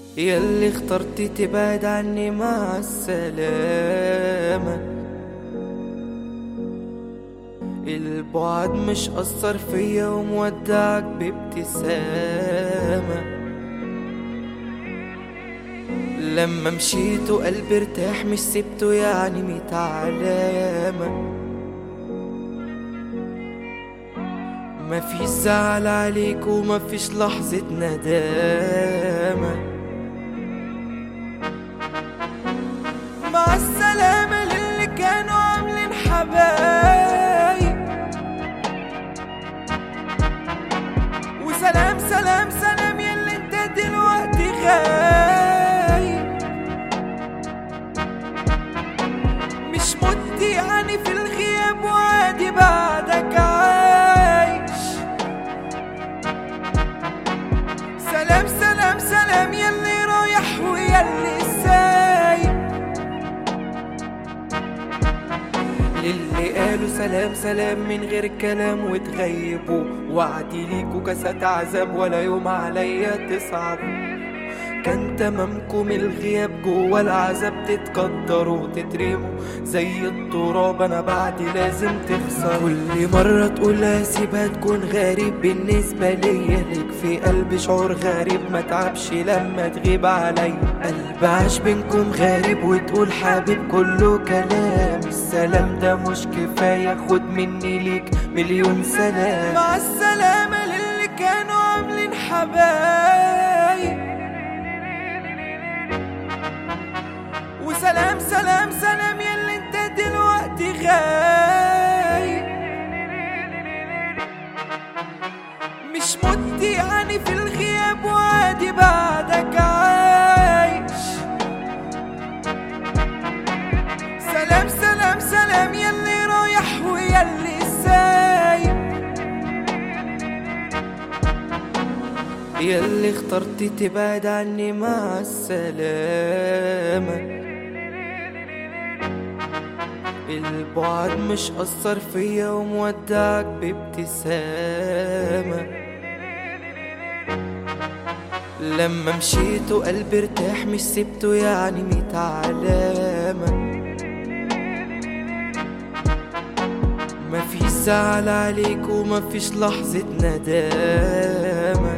ياللي اخترت تبعد عني مع السلامة البعد مش أثر فيا ومودعك بابتسامة لما مشيت وقلبي ارتاح مش سبته يعني ميت علامة مفيش زعل عليك ومفيش لحظة ندامة مع السلامة للي كانوا عاملين حبايب وسلام سلام سلام يلي انت دلوقتي غايب مش مت يعني في الغياب وعادي بعدك عايش سلام سلام سلام يلي رايح ويلي سايب للي قالوا سلام سلام من غير كلام وتغيبوا وعدي ليكوا كاسات عذاب ولا يوم عليا تصعبوا كان تمامكم الغياب جوا العذاب تتقدروا وتترموا زي التراب انا بعدي لازم تخسر كل مرة تقول هسيبها تكون غريب بالنسبة ليا ليك في قلبي شعور غريب ما تعبش لما تغيب عليا قلب عاش بينكم غريب وتقول حبيب كله كلام السلام ده مش كفاية خد مني ليك مليون سلام مع السلامة للي كانوا عاملين حبايب وسلام سلام سلام يلي انت دلوقتي غايب مش مت يعني في الغياب وعادي بعدك عايش سلام سلام سلام يلي رايح ويلي سايب يلي اخترت تبعد عني مع السلامة البعد مش أثر فيا ومودعك بابتسامة لما مشيت وقلبي ارتاح مش سبته يعني ميت علامة مفيش زعل عليك ومفيش لحظة ندامة